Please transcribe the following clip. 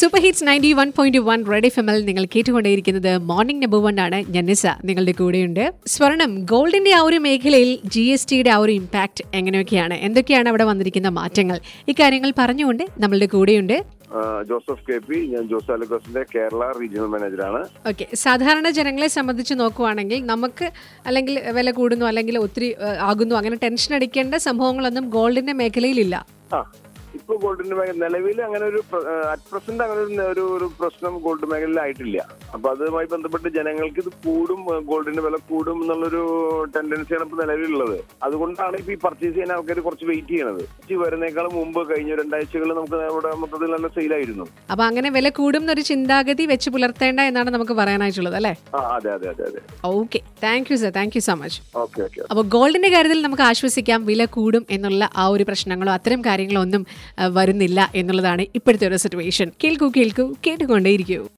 super hits ninety one point one Red F എമ്മിൽ നിങ്ങൾ കേട്ടുകൊണ്ടേയിരിക്കുന്നത് morning number one ആണ് ഞാൻ നിസ നിങ്ങളുടെ കൂടെയുണ്ട് സ്വർണം ഗോൾഡിന്റെ ആ ഒരു മേഖലയിൽ ജി എസ് ടിയുടെ ആ ഒരു ഇമ്പാക്ട് എങ്ങനെയൊക്കെയാണ് എന്തൊക്കെയാണ് അവിടെ വന്നിരിക്കുന്ന മാറ്റങ്ങൾ ഇക്കാര്യങ്ങൾ പറഞ്ഞുകൊണ്ട് നമ്മളുടെ കൂടെയുണ്ട് ആ, ജോസഫ് കെ പി ഞാൻ ജോസ് അലക്കോസിന്റെ കേരള റീജിയണൽ മാനേജറാണ് ഓക്കെ സാധാരണ ജനങ്ങളെ സംബന്ധിച്ച് നോക്കുവാണെങ്കിൽ നമുക്ക് അല്ലെങ്കിൽ വില കൂടുന്നു അല്ലെങ്കിൽ ഒത്തിരി ഏഹ്, ആകുന്നു അങ്ങനെ ടെൻഷൻ അടിക്കേണ്ട സംഭവങ്ങളൊന്നും ഗോൾഡിന്റെ മേഖലയിലില്ല ആ ഇപ്പൊ ഗോൾഡിന്റെ മേഖല നിലവിൽ അങ്ങനെ ഒരു അറ്റ് പ്രസന്റ് അങ്ങനെ ഒരു- ഒരു ഒരു പ്രശ്നം ഗോൾഡ് മേഖലയിൽ ആയിട്ടില്ല അപ്പൊ അതുമായി ബന്ധപ്പെട്ട് ജനങ്ങൾക്ക് ഇത് കൂടും ഏ, ഗോൾഡിന്റെ വില കൂടും എന്നുള്ളൊരു ടെൻഡൻസിയാണ് ഇപ്പൊ നിലവിലുള്ളത് അതുകൊണ്ടാണ് ഇപ്പൊ ഈ പർച്ചേസ് ചെയ്യാൻ ആൾക്കാർ കുറച്ച് വെയിറ്റ് ചെയ്യണത് ഈ വരുന്നേക്കാൾ മുമ്പ് കഴിഞ്ഞ രണ്ടാഴ്ചകൾ നമുക്ക് ഇവിടെ മൊത്തത്തിൽ നല്ല സെയിലായിരുന്നു അപ്പൊ അങ്ങനെ വില കൂടും എന്നൊരു ചിന്താഗതി വെച്ച് പുലർത്തേണ്ട എന്നാണ് നമുക്ക് പറയാനായിട്ടുള്ളത് അല്ലേ ആ അതെ അതെ അതെ അതെ okay thank you sir thank you so much okay okay അപ്പോൾ ഗോൾഡിന്റെ കാര്യത്തിൽ നമുക്ക് ആശ്വസിക്കാം വില കൂടും എന്നുള്ള ആ ഒരു പ്രശ്നങ്ങളോ അത്തരം കാര്യങ്ങളോ ഒന്നും ആ, വരുന്നില്ല എന്നുള്ളതാണ് ഇപ്പോഴത്തെ ഒരു സിറ്റുവേഷൻ കേൾക്കൂ കേൾക്കൂ കേട്ടുകൊണ്ടേയിരിക്കൂ